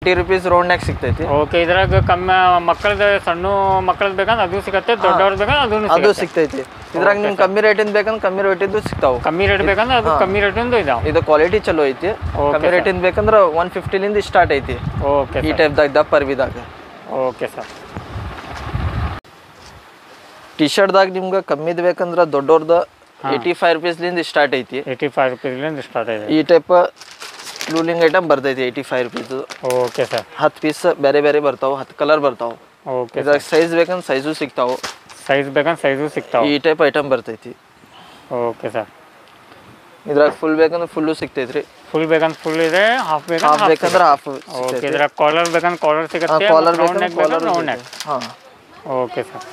Fifty rupees ರೌಂಡ್ನಾಗ ಸಿಗ್ತೈತಿ okay ಇದ್ರಾಗ ಕಮ್ಮಿ ಮಕ್ಕಳದ ಸಣ್ಣ ಮಕ್ಕಳದ್ ಬೇಕಂದ್ರೆ ಅದು ಸಿಗತ್ತೆ ದೊಡ್ಡವ್ರದ್ದು ಬೇಕಂದ್ರೆ ಅದೂ ಅದು ಸಿಗ್ತೈತಿ ಇದ್ರಾಗ ನಿಮ್ಗೆ ಕಮ್ಮಿ ರೇಟಿಂದ ಬೇಕಂದ್ರೆ ಕಮ್ಮಿ ರೇಟಿಂದು ಸಿಗ್ತಾವು ಕಮ್ಮಿ ರೇಟ್ ಬೇಕಂದ್ರೆ ಅದು ಕಮ್ಮಿ ರೇಟಿಂದು ಇದಾವೆ ಇದು ಕ್ವಾಲಿಟಿ ಚಲೋ ಐತಿ ಕಮ್ಮಿ ರೇಟಿಂದ ಬೇಕಂದ್ರೆ ಒನ್ ಫಿಫ್ಟಿಲಿಂದ ಸ್ಟಾರ್ಟ್ ಐತಿ ಓಕೆ ಈ ಟೈಪ್ದಾಗ ದಪ್ಪ ಅರ್ಬಿದಾಗ ಓಕೆ ಸರ್ ಟಿ ಶರ್ಟ್ದಾಗ ನಿಮ್ಗೆ ಕಮ್ಮಿದ್ ಬೇಕಂದ್ರೆ ದೊಡ್ಡವ್ರದ್ದು ಏಯ್ಟಿ ಫೈವ್ ರುಪೀಸ್ಲಿಂದ ಸ್ಟಾರ್ಟ್ ಐತಿ ಏಯ್ಟಿ ಫೈವ್ ರುಪೀಸ್ಲಿಂದ ಸ್ಟಾರ್ಟ್ ಇದೆ ಈ ಟೈಪ್ ರೂಲಿಂಗ್ ಐಟಮ್ ಬರ್ತೈತಿ eighty five rupees okay sir ಹತ್ತು ಪೀಸ್ ಬೇರೆ ಬೇರೆ ಬರ್ತಾವೆ ಹತ್ತು ಕಲರ್ ಬರ್ತಾವೆ ಓಕೆ ಇದ್ರಾಗ ಸೈಜ್ ಬೇಕಂದ್ರೆ ಸೈಜು ಸಿಗ್ತಾವೆ ಸೈಜ್ ಬೇಕಂದ್ರೆ ಸೈಜು ಸಿಗ್ತಾವೆ ಈ ಟೈಪ್ ಐಟಮ್ ಬರ್ತೈತಿ ಓಕೆ ಸರ್ ಇದ್ರಾಗ ಫುಲ್ ಬೇಕಂದ್ರೆ ಫುಲ್ಲು ಸಿಗ್ತೈತ್ರಿ ಫುಲ್ ಬೇಕಂದ್ರೆ ಫುಲ್ ಇದೆ ಹಾಫ್ ಬೇಕಂದ್ರೆ ಹಾಫ್ ಬೇಕಂದ್ರೆ ಹಾಫ್ ಓಕೆ ಇದ್ರಾಗ ಕಾಲರ್ ಬೇಕಂದ್ರೆ ಕಾಲರ್ ಸಿಗುತ್ತೆ ಕಾಲರ್ ರೌಂಡ್ ಬೇಕಂದ್ರೆ ನೆಕ್ ಬೇಕಂದ್ರೆ ಕಾಲರ್ ರೌಂಡ್ ನೆಕ್ ಹಾಂ ಓಕೆ ಸರ್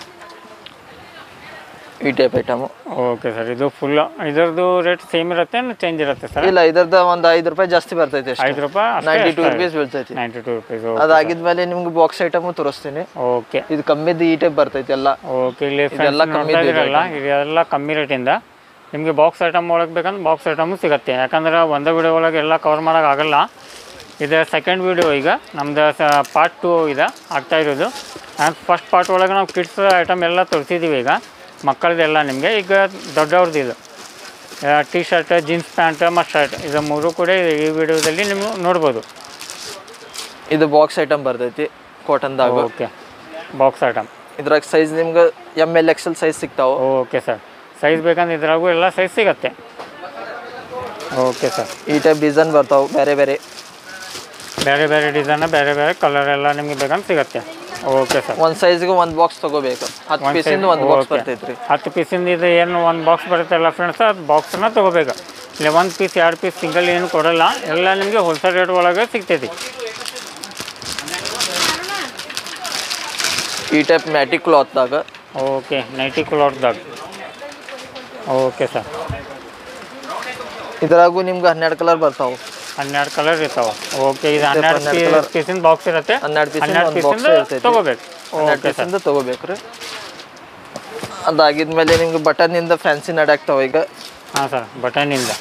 ಈ ಟೈಪ್ ಐಟಮು ಓಕೆ ಸರ್ ಇದು ಫುಲ್ ಇದರದ್ದು ರೇಟ್ ಸೇಮ್ ಇರುತ್ತೆ ಚೇಂಜ್ ಇರುತ್ತೆ ಸರ್ ಇಲ್ಲ ಇದ್ರದ್ದು ಒಂದು ಐದು ರೂಪಾಯಿ ಜಾಸ್ತಿ ಬರ್ತೈತಿ ಅಷ್ಟೇ ಐದು ರೂಪಾಯಿ ನೈಂಟಿ ಟೂ ರುಪೀಸ್ ಬೀಳ್ತೈತಿ ನೈಂಟಿ ಟೂ ರುಪೀಸ್ ಅದಾಗಿದ್ಮೇಲೆ ನಿಮ್ಗೆ ಬಾಕ್ಸ್ ಐಟಮು ತೋರಿಸ್ತೀನಿ ಓಕೆ ಇದು ಕಮ್ಮಿದ್ದು ಈ ಟೈಪ್ ಬರ್ತೈತಿ ಎಲ್ಲ ಓಕೆ ಇಲ್ಲಿ ಇದೆಲ್ಲ ಫ್ರೆಂಡ್ಸ್ ನೋಡ್ತಾ ಇದ್ದೀರಲ್ಲ ಇದೆಲ್ಲ ಕಮ್ಮಿ ರೇಟಿಂದ ನಿಮಗೆ ಬಾಕ್ಸ್ ಐಟಮ್ ಒಳಗೆ ಬೇಕಂದ್ರೆ ಬಾಕ್ಸ್ ಐಟಮು ಸಿಗುತ್ತೆ ಯಾಕಂದ್ರೆ ಒಂದೇ ವಿಡಿಯೋ ಒಳಗೆ ಎಲ್ಲ ಕವರ್ ಮಾಡೋಕ್ಕಾಗಲ್ಲ ಇದು ಸೆಕೆಂಡ್ ವಿಡಿಯೋ ಈಗ ನಮ್ದು ಸ ಪಾರ್ಟ್ ಟು ಇದೆ ಆಗ್ತಾ ಇರೋದು ಆ್ಯಂಡ್ ಫಸ್ಟ್ ಪಾರ್ಟ್ ಒಳಗೆ ನಾವು ಕಿಡ್ಸ್ ಐಟಮ್ ಎಲ್ಲ ತೋರಿಸಿದ್ದೀವಿ ಈಗ ಮಕ್ಕಳದೆಲ್ಲ ನಿಮಗೆ ಈಗ ದೊಡ್ಡವ್ರದ್ದು ಇದು ಟಿ ಶರ್ಟ್ ಜೀನ್ಸ್ ಪ್ಯಾಂಟ್ ಮತ್ತು ಶರ್ಟ್ ಇದು ಮೂರು ಕೂಡ ಈ ವಿಡಿಯೋದಲ್ಲಿ ನೀವು ನೋಡ್ಬೋದು ಇದು ಬಾಕ್ಸ್ ಐಟಮ್ ಬರ್ತೈತಿ ಕಾಟನ್ದಾಗ ಓಕೆ ಬಾಕ್ಸ್ ಐಟಮ್ ಇದ್ರಾಗ ಸೈಜ್ ನಿಮ್ಗೆ ಎಮ್ ಎಲ್ ಎಕ್ಸೆಲ್ ಸೈಜ್ ಸಿಗ್ತಾವೆ ಓಕೆ ಸರ್ ಸೈಜ್ ಬೇಕಂದ್ರೆ ಇದ್ರಾಗೂ ಎಲ್ಲ ಸೈಜ್ ಸಿಗತ್ತೆ ಓಕೆ ಸರ್ ಈ ಟೈಪ್ ಡಿಸೈನ್ ಬರ್ತಾವೆ ಬೇರೆ ಬೇರೆ ಬೇರೆ ಬೇರೆ ಡಿಸೈನ್ ಬೇರೆ ಬೇರೆ ಕಲರ್ ಎಲ್ಲ ನಿಮಗೆ ಬೇಕಂದ್ರೆ ಸಿಗತ್ತೆ ಓಕೆ ಸರ್ ಒಂದು ಸೈಜ್ಗೆ ಒಂದು ಬಾಕ್ಸ್ ತಗೋಬೇಕು ಹತ್ತು ಪೀಸಿಂದ ಒಂದು ಬಾಕ್ಸ್ ಬರ್ತೈತ್ರಿ ಹತ್ತು ಪೀಸಿಂದ ಇದು ಏನು ಒಂದು ಬಾಕ್ಸ್ ಬರುತ್ತಲ್ಲ ಫ್ರೆಂಡ್ಸ್ ಅದು ಬಾಕ್ಸನ್ನ ತೊಗೋಬೇಕು ಇಲ್ಲ ಒಂದು ಪೀಸ್ ಎರಡು ಪೀಸ್ ಸಿಂಗಲ್ ಏನು ಕೊಡಲ್ಲ ಎಲ್ಲ ನಿಮಗೆ ಹೋಲ್ಸೇಲ್ ರೇಟ್ ಒಳಗೆ ಸಿಗ್ತೈತಿ ಈ ಟೈಪ್ ಮ್ಯಾಟಿ ಕ್ಲಾತ್ದಾಗ ಓಕೆ ನೈಟಿ ಕ್ಲಾತ್ದಾಗ ಓಕೆ ಸರ್ ಇದ್ರಾಗೂ ನಿಮ್ಗೆ ಹನ್ನೆರಡು ಕಲರ್ ಬರ್ತಾವೆ ಹನ್ನೆರಡು ಕಲರ್ ಇರ್ತಾವೆ ಓಕೆ ಇದು ಹನ್ನೆರಡು ಹನ್ನೆರಡು colour. ಪೀಸಿಂದ ಬಾಕ್ಸ್ ಇರುತ್ತೆ ಹನ್ನೆರಡು ಪೀಸಿಂದ ಹನ್ನೆರಡು ಒಂದು ಬಾಕ್ಸ್ ಪೀಸಿಂದ ಇರ್ತೈತಿ ತೊಗೋಬೇಕು ಹನ್ನೆರಡು ಓಕೆ ಸರ್ ಪೀಸಿಂದ ತಗೋಬೇಕ್ರಿ ಅದಾಗಿದ್ಮೇಲೆ ನಿಮ್ಗೆ ಬಟನ್ನಿಂದ ಫ್ಯಾನ್ಸಿ ನಡಾಕ್ತಾವೆ ಈಗ ಹಾಂ ಸರ್ ಬಟನಿಂದ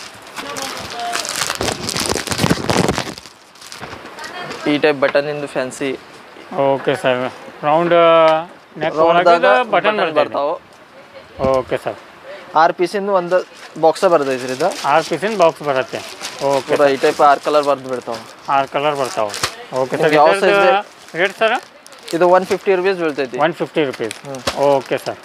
ಈ ಟೈಪ್ ಬಟನ್ನಿಂದ fancy okay sir round neck ರೌಂಡ್ದಾಗ ಒಳಗೆ ಬಟನ್ ಬಟನ್ ಬರ್ತಾವೆ ಬರ್ತಾವೆ ಓಕೆ ಸರ್ ಆರು ಪೀಸಿಂದ ಒಂದು ಬಾಕ್ಸ ಬರ್ತೈತ್ರಿ ಇದು ಆರು ಪೀಸಿನ ಬಾಕ್ಸ್ ಬರುತ್ತೆ ಓಕೆ ಪೂರ ಈ ಟೈಪ್ ಆರು ಕಲರ್ ಬರ್ದು ಬಿಡ್ತಾವೆ ಆರು ಕಲರ್ ಬರ್ತಾವೆ ಓಕೆ ಸರ್ ನಿಮ್ಗೆ ಯಾವ size ರೇಟ್ ಸರ್ ಇದು ಒನ್ ಫಿಫ್ಟಿ ರುಪೀಸ್ ಬೀಳ್ತೈತಿ one fifty rupees okay sir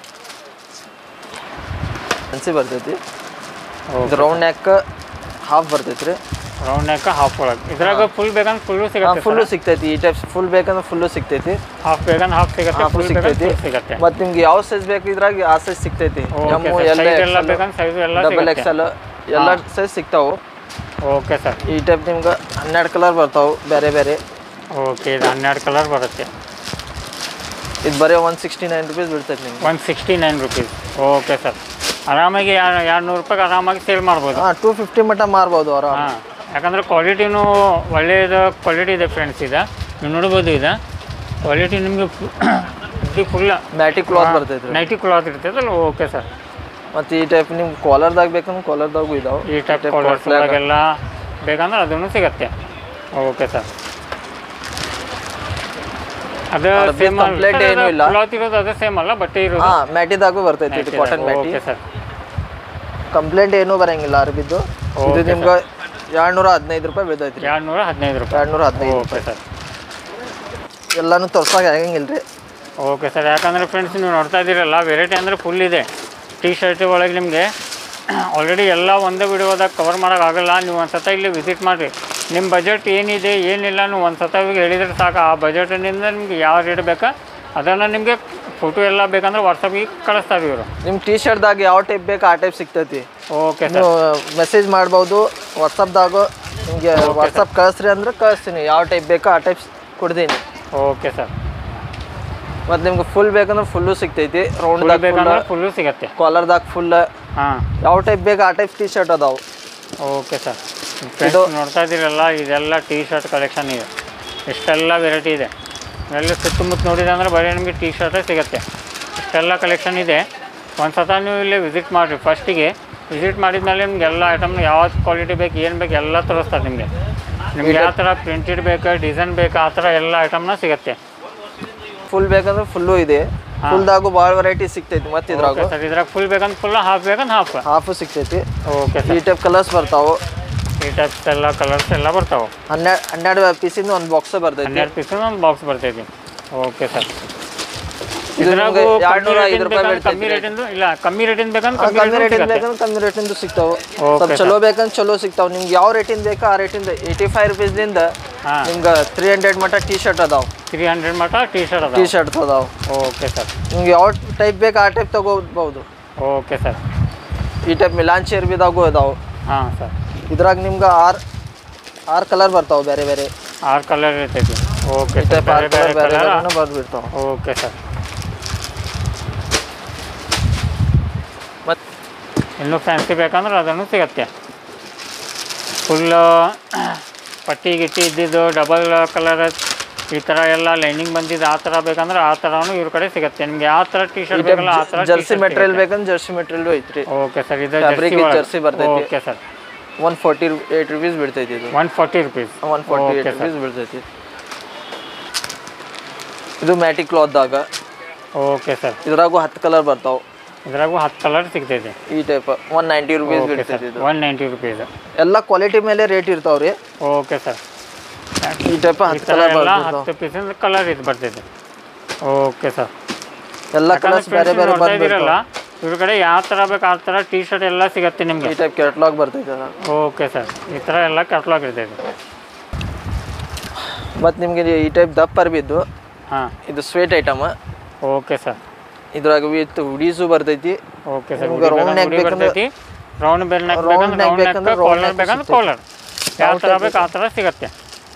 fancy ಬರ್ತೈತಿ ಇದು ರೌಂಡ್ ನ್ಯಾಕ್ ಹಾಫ್ ಬರ್ತೈತ್ರಿ ರೌಂಡ್ ನೆಕ್ ಹಾಫ್ ಒಳಗೆ ಇದ್ರಾಗ ಫುಲ್ ಬೇಕಂದ್ರೆ ಫುಲ್ಲು ಸಿಗುತ್ತೆ ಫುಲ್ಲು ಸಿಗ್ತೈತಿ ಈ ಟೈಪ್ ಫುಲ್ ಬೇಕಂದ್ರೆ ಫುಲ್ಲು ಸಿಗ್ತೈತಿ ಹಾಫ್ ಬೇಕಂದ್ರೆ ಹಾಫ್ ಸಿಗುತ್ತೆ ಹಾಫ್ ಫುಲ್ ಬೇಕಂದ್ರೆ ಸಿಗ್ತೈತಿ full ಸಿಗುತ್ತೆ ಮತ್ತು ನಿಮ್ಗೆ ಯಾವ ಸೈಜ್ ಬೇಕು ಇದ್ರಾಗ ಆ ಸೈಜ್ ಸಿಗ್ತೈತಿ okay M sir L size ಎಲ್ಲ ಬೇಕಂದ್ರೆ ಸೈಜ್ ಎಲ್ಲ ಡಬಲ್ ಸಿಗುತ್ತೆ ಎಕ್ಸೆಲ್ ಎಲ್ಲ ಸೈಜ್ ಸಿಗ್ತಾವು ಓಕೆ ಸರ್ ಈ ಟೈಪ್ ನಿಮ್ಗೆ ಹನ್ನೆರಡು ಕಲರ್ ಬರ್ತಾವೆ ಬೇರೆ ಬೇರೆ ಓಕೆ ಇದು ಹನ್ನೆರಡು ಕಲರ್ ಬರುತ್ತೆ ಇದು ಬರೀ ಒನ್ ಸಿಕ್ಸ್ಟಿ ನೈನ್ ರುಪೀಸ್ ಬೀಳ್ತೈತಿ ನಿಮ್ಗೆ one sixty nine rupees okay sir ಆರಾಮಾಗಿ ಎರಡು ನೂರು ರೂಪಾಯಿಗೆ ಆರಾಮಾಗಿ ಸೇಲ್ ಮಾಡ್ಬೋದು ಹಾಂ ಟೂ ಫಿಫ್ಟಿ ಮಟ್ಟ ಮಾರ್ಬೋದು ಅವರ ಹಾಂ ಯಾಕಂದರೆ ಕ್ವಾಲಿಟಿನೂ ಒಳ್ಳೆಯದು ಕ್ವಾಲಿಟಿ ಇದೆ ಫ್ರೆಂಡ್ಸ್ ಇದೆ ನೀವು ನೋಡ್ಬೋದು ಇದೆ ಕ್ವಾಲಿಟಿ ನಿಮಗೆ ಫುಲ್ ಮ್ಯಾಟಿ ಕ್ಲಾತ್ ಬರ್ತೈತ್ರಿ ನೈಟಿ ಕ್ಲಾತ್ ಇರ್ತೈತಲ್ಲ ಓಕೆ ಸರ್ ಮತ್ತು ಈ ಟೈಪ್ ನಿಮ್ಗೆ ಕಾಲರ್ದಾಗ ಬೇಕಂದ್ರೆ ಕಾಲರ್ದಾಗೂ ಇದಾವೆ ಈ ಟೈಪ್ ಕಾಲರ್ಸ್ ಒಳಗೆಲ್ಲ ಬೇಕಂದ್ರೆ ಅದನ್ನು ಸಿಗತ್ತೆ ಓಕೆ ಸರ್ ಅದು ಅರ್ಬಿ ಸೇಮ್ complete ಏನೂ ಇಲ್ಲ. ಕ್ಲಾತ್ ಇರೋದು ಅದೇ ಸೇಮ್ ಅಲ್ಲ ಬಟ್ಟೆ ಇರೋದು ಹಾಂ ಮ್ಯಾಟಿದಾಗೂ ಬರ್ತೈತಿ ಇದು cotton matty okay sir complaint ಏನೂ ಬರಂಗಿಲ್ಲ ಅರ್ಬಿದ್ದು ಇದು ನಿಮ್ಗೆ ಎರಡ್ನೂರ ಹದಿನೈದು ರೂಪಾಯಿ ಬೀಳ್ತೈತಿ ರೀ ಎರಡು ನೂರ ಹದಿನೈದು ರೂಪಾಯಿ ಎರಡ್ನೂರ ಹದಿನೈದು ಓಕೆ ಸರ್ ಎಲ್ಲಾನು ತೋರ್ಸಕ್ಕೆ ಆಗಂಗಿಲ್ಲ ರೀ ಓಕೆ ಸರ್ ಯಾಕಂದರೆ ಫ್ರೆಂಡ್ಸ್ ನೀವು ನೋಡ್ತಾ ಇದ್ದೀರಲ್ಲ ವೆರೈಟಿ ಅಂದರೆ ಫುಲ್ ಇದೆ ಟೀ ಶರ್ಟ್ ಒಳಗೆ ನಿಮಗೆ ಆಲ್ರೆಡಿ ಎಲ್ಲ ಒಂದೇ ವಿಡಿಯೋದಾಗ ಕವರ್ ಮಾಡೋಕ್ಕಾಗಲ್ಲ ನೀವು ಒಂದು ಸತ ಇಲ್ಲಿ ವಿಸಿಟ್ ಮಾಡಿರಿ ನಿಮ್ಮ ಬಜೆಟ್ ಏನಿದೆ ಏನಿಲ್ಲ ನೀವು ಒಂದು ಸತ ಇವಾಗ ಹೇಳಿದ್ರೆ ಸಾಕು ಆ ಬಜೆಟಿನಿಂದ ನಿಮ್ಗೆ ಯಾವ ರೇಟ್ ಬೇಕಾ ಅದನ್ನು ನಿಮಗೆ ಫೋಟೋ ಎಲ್ಲ ಬೇಕಂದ್ರೆ ವಾಟ್ಸಪ್ಗೆ ಕಳಿಸ್ತಾರೆ ಇವರು ನಿಮ್ಮ ಟೀ ಶರ್ಟ್ದಾಗ ಯಾವ ಟೈಪ್ ಬೇಕು ಆ ಟೈಪ್ ಸಿಗ್ತೈತಿ ಓಕೆ ಸರ್ ನೀವು ಮೆಸೇಜ್ ಮಾಡ್ಬೋದು ವಾಟ್ಸಪ್ದಾಗ ನಿಮಗೆ ವಾಟ್ಸಪ್ ಕಳಿಸ್ರಿ ಅಂದ್ರೆ ಕಳಿಸ್ತೀನಿ ಯಾವ ಟೈಪ್ ಬೇಕೋ ಆ ಟೈಪ್ ಕೊಡ್ತೀನಿ ಓಕೆ ಸರ್ ಮತ್ತು ನಿಮ್ಗೆ ಫುಲ್ ಬೇಕಂದ್ರೆ ಫುಲ್ಲು ಸಿಗ್ತೈತಿ ಫುಲ್ ರೌಂಡ್ದಾಗ ಫುಲ್ ಬೇಕಂದ್ರೆ ಫುಲ್ಲು ಸಿಗತ್ತೆ ಕಾಲರ್ದಾಗ ಫುಲ್ ಹಾಂ ಯಾವ ಟೈಪ್ ಬೇಕು ಆ ಟೈಪ್ ಟೀ ಶರ್ಟ್ ಅದಾವೆ ಓಕೆ ಸರ್ ಫ್ರೆಂಡ್ಸ್ ನೋಡ್ತಾ ಇದ್ದೀರಲ್ಲ ಇದೆಲ್ಲ ಟೀ ಶರ್ಟ್ ಕಲೆಕ್ಷನ್ ಇದೆ ಇಷ್ಟೆಲ್ಲ ವೆರೈಟಿ ಇದೆ ಎಲ್ಲ ಸುತ್ತಮುತ್ತ ನೋಡಿದೆ ಅಂದರೆ ಬರೀ ನಿಮಗೆ ಟೀ ಶರ್ಟೇ ಸಿಗುತ್ತೆ ಇಷ್ಟೆಲ್ಲ ಕಲೆಕ್ಷನ್ ಇದೆ ಒಂದು ಸತ ನೀವು ಇಲ್ಲಿ ವಿಸಿಟ್ ಮಾಡಿರಿ ಫಸ್ಟಿಗೆ ವಿಸಿಟ್ ಮಾಡಿದ್ಮೇಲೆ ನಿಮ್ಗೆ ಎಲ್ಲ ಐಟಮ್ ಯಾವ್ದು ಕ್ವಾಲಿಟಿ ಬೇಕು ಏನು ಬೇಕು ಎಲ್ಲ ತೋರಿಸ್ತಾರೆ ನಿಮಗೆ ನಿಮ್ಗೆ ಯಾವ ಥರ ಪ್ರಿಂಟೆಡ್ ಬೇಕಾ ಡಿಸೈನ್ ಬೇಕಾ ಆ ಥರ ಎಲ್ಲ ಐಟಮ್ನ ಸಿಗುತ್ತೆ ಫುಲ್ ಬೇಕಂದ್ರೆ ಫುಲ್ಲು ಇದೆ ಫುಲ್ದಾಗು ಭಾಳ ವೆರೈಟಿ ಸಿಗ್ತೈತಿ ಮತ್ತೆ ಇದ್ರಾಗು ಸರ್ ಇದ್ರಾಗ ಫುಲ್ ಬೇಕಂದ್ರೆ ಫುಲ್ ಹಾಫ್ ಬೇಕಂದ್ರೆ ಹಾಫ್ ಹಾಫು ಸಿಗ್ತೈತಿ ಓಕೆ ಸರ್ ಈ ಟೈಪ್ ಕಲರ್ಸ್ ಬರ್ತಾವು ಈ ಟೈಪ್ಸ್ ಎಲ್ಲ ಕಲರ್ಸ್ ಎಲ್ಲ ಬರ್ತಾವೆ ಹನ್ನೆರಡು ಹನ್ನೆರಡು ಪೀಸಿಂದ ಒಂದು ಬಾಕ್ಸ್ ಬರ್ತೈತಿ ಹನ್ನೆರಡು ಪೀಸ್ ಒಂದು ಬಾಕ್ಸ್ ಬರ್ತೈತಿ ಓಕೆ ಸರ್ ಇದು ಇದ್ರಾಗೂ ನಿಮ್ಗೆ ಕಮ್ಮಿ ಎರಡ್ನೂರ ಐದು ರೇಟಿಂದ ರೂಪಾಯಿ ಬೇಕಂದ್ರೆ ಕಮ್ಮಿ ರೇಟಿಂದು ಇಲ್ಲ ಕಮ್ಮಿ ರೇಟಿಂದ ಬೇಕಂದ್ರೆ ಕಮ್ಮಿ ಕಮ್ಮಿ ರೇಟಿಂದ ರೇಟಿಂದ ಸಿಗುತ್ತೆ ಬೇಕಂದ್ರೆ ಕಮ್ಮಿ ರೇಟಿಂದು ಸಿಗ್ತಾವೆ Okay, ಸ್ವಲ್ಪ ಚಲೋ ಬೇಕಂದ್ರೆ ಚಲೋ ಸಿಗ್ತಾವೆ ನಿಮ್ಗೆ ಯಾವ ರೇಟಿಂದ ಬೇಕಾ ಆ ರೇಟಿಂದ ಏಯ್ಟಿ ಫೈವ್ ರುಪೀಸ್ದಿಂದ ಹಾಂ ನಿಮ್ಗೆ ತ್ರೀ ಹಂಡ್ರೆಡ್ ಮಟ್ಟ ಟೀ ಶರ್ಟ್ ಅದಾವೆ ತ್ರೀ ಹಂಡ್ರೆಡ್ ಮಟ್ಟ ಟಿ ಶರ್ಟ್ ಟೀ ಅದ ಶರ್ಟ್ ಅದಾವೆ ಓಕೆ ಸರ್ ನಿಮ್ಗೆ ಯಾವ ಟೈಪ್ ಬೇಕು ಆ ಟೈಪ್ ತಗೋಬಹುದು ಓಕೆ ಸರ್ ಈ ಟೈಪ್ ಮಿಲಾನ್ ಚೇರ್ಬಿದಾಗೂ ಅದಾವೆ ಹಾಂ ಸರ್ ಇದ್ರಾಗ ನಿಮ್ಗೆ ಆರು ಆರು ಕಲರ್ ಬರ್ತಾವೆ ಬೇರೆ ಬೇರೆ ಆರು ಕಲರ್ ಇರ್ತೈತಿ ಓಕೆ ಈ ಸರ್ ಟೈಪ್ ಆರು ಬೇರೆ ಬೇರೆ ಕಲರ್ ಬೇರೆ ಕಲರ್ ಬೇರೆ ಬರ್ಬಿಡ್ತಾವೆ ಓಕೆ ಸರ್ ಮತ್ತು ಇನ್ನೂ ಫ್ಯಾನ್ಸಿ ಬೇಕಂದ್ರೆ ಅದನ್ನು ಸಿಗತ್ತೆ ಫುಲ್ ಪಟ್ಟಿ ಗಿಟ್ಟಿ ಇದ್ದಿದ್ದು ಡಬಲ್ ಕಲರ್ ಈ ಥರ ಎಲ್ಲ ಲೈನಿಂಗ್ ಬಂದಿದ್ದು ಆ ಥರ ಬೇಕಂದ್ರೆ ಆ ಥರನೂ ಇವ್ರ ಕಡೆ ಸಿಗುತ್ತೆ ನಿಮ್ಗೆ ಯಾವ ಥರ ಟಿ ಶರ್ಟ್ ಬೇಕಲ್ಲ ಆ ಥರ ಜರ್ಸಿ ಮೆಟೀರಿಯಲ್ ಬೇಕಂದ್ರೆ ಜರ್ಸಿ ಮೆಟೀರಿಯಲ್ ಐತ್ರಿ ಓಕೆ ಸರ್ ಇದು Fabric ಜರ್ಸಿ ಇದು jersey ಬರ್ತೈತಿ. Okay sir one forty eight rupees ಬೀಳ್ತೈತಿ ಇದು one forty rupees one forty eight okay sir rupees ಬೀಳ್ತೈತಿ ಇದು ಮ್ಯಾಟಿ ಕ್ಲಾತ್ದಾಗ ಓಕೆ ಸರ್ ಇದ್ರಾಗೂ ಹತ್ತು ಕಲರ್ ಬರ್ತಾವೆ ಇದ್ರಾಗೂ ಹತ್ತು ಕಲರ್ ಸಿಗ್ತೈತೆ ಈ type one ninety rupees okay sir ಬೀಳ್ತೈತಿ ಇದು ಒನ್ ನೈಂಟಿ ರುಪೀಸ್ ಎಲ್ಲ ಕ್ವಾಲಿಟಿ ಮೇಲೆ ರೇಟ್ ಇರ್ತಾವ್ರಿ ಓಕೆ ಸರ್ ಈ ಟೈಪ್ ಈ ಹತ್ತು ಥರ ಕಲರ್ ಎಲ್ಲ ಬರ್ತಾವ ಹತ್ತು ಪೀಸಿಂದ ಕಲರ್ ಇದು ಬರ್ತೈತೆ ಓಕೆ ಸರ್ ಎಲ್ಲ ಕಲರ್ಸ್ ಬೇರೆ ಬೇರೆ ನೋಡ್ತಾ ಬಂದ್ಬಿಡ್ತಾವ ಇದ್ದೀರಲ್ಲ ಇವ್ರ ಕಡೆ ಯಾವ ಥರ ಬೇಕು ಆ ಥರ ಟಿ ಶರ್ಟ್ ಎಲ್ಲ ಸಿಗತ್ತೆ ನಿಮಗೆ ಈ ಟೈಪ್ ಕೆಟ್ಲಾಗ್ ಬರ್ತೈತೆ ಅದ ಓಕೆ ಸರ್ ಈ ಥರ ಎಲ್ಲ ಕ್ಯಾಟ್ಲಾಗ್ ಇರ್ತೈತೆ ಮತ್ತು ನಿಮಗೆ ಈ ಟೈಪ್ ದಪ್ಪ ಅರ್ಬಿದ್ದು ಹಾಂ ಇದು ಸ್ವೀಟ್ ಐಟಮ್ ಓಕೆ ಸರ್ ಇದ್ರಾಗ ವಿತ್ ಹುಡೀಸು ಬರ್ತೈತಿ ಓಕೆ ಸರ್ ನಿಮ್ಗೆ round neck ಬೇಕಂದ್ರೆ- ಬರ್ತೈತಿ ರೌಂಡ್ ಬೆಲ್ ನೆಕ್ Round ಬೇಕಂದ್ರೆ neck ರೌಂಡ್ ನೆಕ್ ಬೇಕಂದ್ರೆ round ಕಾಲರ್ neck ಬೇಕಂದ್ರೆ ಸಿಗ್ತೈತೆ. ಕಾಲರ್ ಯಾವ ಥರ ಬೇಕು ಆ ಥರ ಸಿಗತ್ತೆ